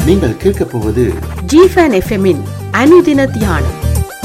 நீங்கள் கேட்கப் போவது ஜிஃபன் எஃப்எம்மின் அனுதின தியானம்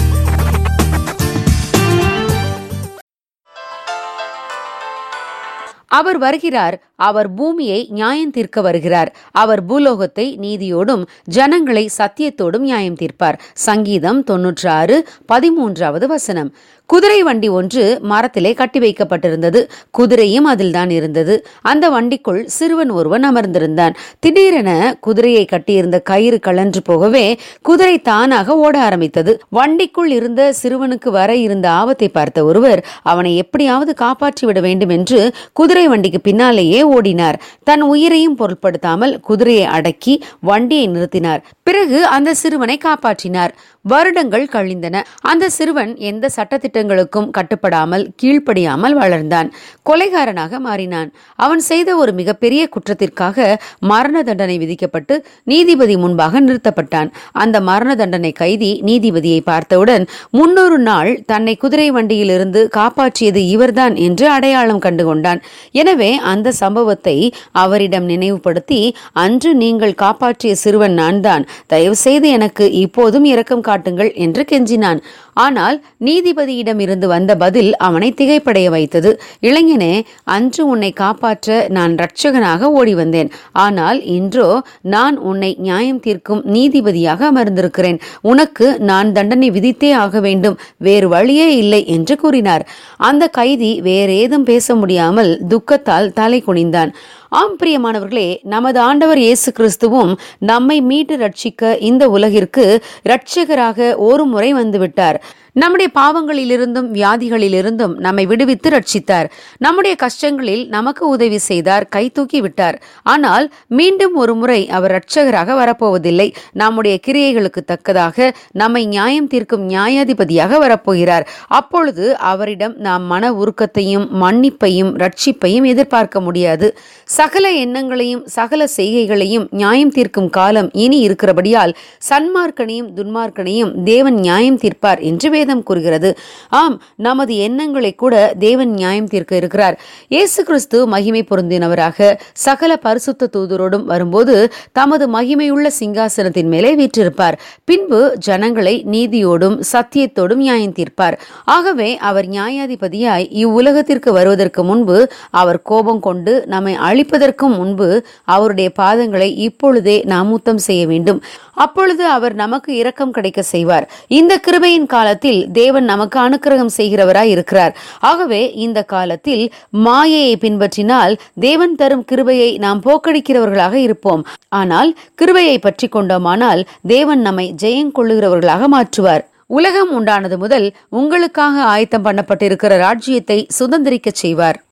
அவர் வருகிறார் அவர் பூமியை நியாயம் தீர்க்க வருகிறார் அவர் பூலோகத்தை நீதியோடும் ஜனங்களை சத்தியத்தோடும் நியாயம் தீர்ப்பார் சங்கீதம் தொன்னூற்று ஆறு பதிமூன்றாவது வசனம் குதிரை வண்டி ஒன்று மரத்திலே கட்டி வைக்கப்பட்டிருந்தது குதிரையும் அதில்தான் இருந்தது அந்த வண்டிக்குள் சிறுவன் ஒருவன் அமர்ந்திருந்தான் திடீரென குதிரையை கட்டியிருந்த கயிறு கழன்று போகவே குதிரை தானாக ஓட ஆரம்பித்தது வண்டிக்குள் இருந்த சிறுவனுக்கு வர இருந்த ஆபத்தை பார்த்த ஒருவர் அவனை எப்படியாவது காப்பாற்றி விட வேண்டும் என்று குதிரை வண்டிக்கு பின்னாலேயே ஓடினார் தன் உயிரையும் பொருட்படுத்தாமல் குதிரையை அடக்கி வண்டியை நிறுத்தினார் பிறகு அந்த சிறுவனை காப்பாற்றினார் வருடங்கள் கழிந்தன அந்த சிறுவன் எந்த சட்டத்திட்டங்களுக்கும் கட்டுப்படாமல் கீழ்ப்படியாமல் வளர்ந்தான் கொலைகாரனாக மாறினான் அவன் செய்த ஒரு மிகப்பெரிய குற்றத்திற்காக மரண தண்டனை விதிக்கப்பட்டு நீதிபதி முன்பாக நிறுத்தப்பட்டான் அந்த மரண தண்டனை கைதி நீதிபதியை பார்த்தவுடன் முன்னொரு நாள் தன்னை குதிரை வண்டியிலிருந்து காப்பாற்றியது இவர்தான் என்று அடையாளம் கண்டுகொண்டான் எனவே அந்த சம்பவத்தை அவரிடம் நினைவுபடுத்தி அன்று நீங்கள் காப்பாற்றிய சிறுவன் நான் தான் தயவு செய்து எனக்கு இப்போதும் இரக்கம் காட்டுங்கள் என்று கெஞ்சினான் ஆனால் நீதிபதியிடம் இருந்து வந்த பதில் அவனை திகைப்படைய வைத்தது இளைஞனே அன்று உன்னை காப்பாற்ற நான் இரட்சகனாக ஓடி வந்தேன் ஆனால் இன்றோ நான் உன்னை நியாயம் தீர்க்கும் நீதிபதியாக அமர்ந்திருக்கிறேன் உனக்கு நான் தண்டனை விதித்தே ஆக வேண்டும் வேறு வழியே இல்லை என்று கூறினார் அந்த கைதி வேறேதும் பேச முடியாமல் துக்கத்தால் தலை குனிந்தான் ஆம் பிரியமானவர்களே நமது ஆண்டவர் இயேசு கிறிஸ்துவும் நம்மை மீட்டு ரட்சிக்க இந்த உலகிற்கு இரட்சகராக ஒரு முறை வந்துவிட்டார் நம்முடைய பாவங்களிலிருந்தும் வியாதிகளிலிருந்தும் நம்மை விடுவித்து ரட்சித்தார் நம்முடைய கஷ்டங்களில் நமக்கு உதவி செய்தார் கை தூக்கி விட்டார் ஆனால் மீண்டும் ஒரு முறை அவர் இரட்சகராக வரப்போவதில்லை நம்முடைய கிரியைகளுக்கு தக்கதாக நம்மை நியாயம் தீர்க்கும் நியாயாதிபதியாக வரப்போகிறார் அப்பொழுது அவரிடம் நாம் மன உருக்கத்தையும் மன்னிப்பையும் ரட்சிப்பையும் எதிர்பார்க்க முடியாது சகல எண்ணங்களையும் சகல செய்கைகளையும் நியாயம் தீர்க்கும் காலம் இனி இருக்கிறபடியால் சன்மார்க்கனையும் துன்மார்க்கனையும் தேவன் நியாயம் தீர்ப்பார் என்று வேதம் கூறுகிறது ஆம் நமது எண்ணங்களை கூட தேவன் நியாயம் தீர்க்க இருக்கிறார் இயேசு கிறிஸ்து மகிமை பொருந்தினவராக சகல பரிசுத்த தூதரோடும் வரும்போது தமது மகிமையுள்ள சிங்காசனத்தின் மேலே வீற்றிருப்பார் பின்பு ஜனங்களை நீதியோடும் சத்தியத்தோடும் நியாயம் தீர்ப்பார் ஆகவே அவர் நியாயாதிபதியாய் இவ்வுலகத்திற்கு வருவதற்கு முன்பு அவர் கோபம் கொண்டு நம்மை அழிப்பதற்கும் முன்பு அவருடைய பாதங்களை இப்பொழுதே நாம் முத்தம் செய்ய வேண்டும் அப்பொழுது அவர் நமக்கு இரக்கம் கிடைக்க செய்வார் இந்த கிருபையின் காலத்தில் தேவன் நமக்கு அனுக்கிரகம் செய்கிறவராய் இருக்கிறார் ஆகவே இந்த காலத்தில் மாயையை பின்பற்றினால் தேவன் தரும் கிருபையை நாம் போக்கடிக்கிறவர்களாக இருப்போம் ஆனால் கிருபையை பற்றி கொண்டோமானால் தேவன் நம்மை ஜெயங்கொள்ளுகிறவர்களாக மாற்றுவார் உலகம் உண்டானது முதல் உங்களுக்காக ஆயத்தம் பண்ணப்பட்டிருக்கிற ராஜ்யத்தை சுதந்திரிக்கச் செய்வார்